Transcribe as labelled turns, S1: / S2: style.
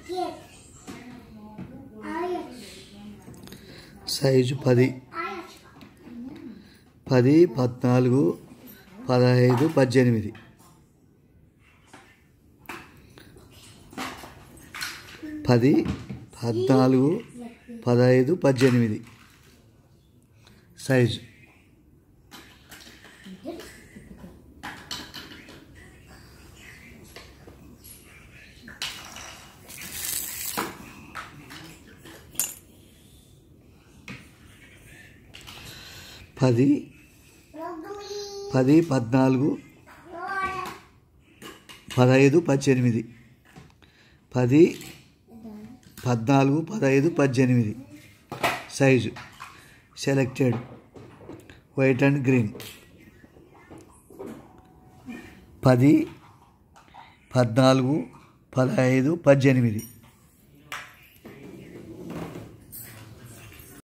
S1: size పది పది పద్నాలుగు పదహైదు పద్దెనిమిది పది పద్నాలుగు పదహైదు పద్దెనిమిది సైజు పది పది పద్నాలుగు పదహైదు పద్దెనిమిది పది పద్నాలుగు పదహైదు పద్దెనిమిది size selected white and green పది పద్నాలుగు పదహైదు పద్దెనిమిది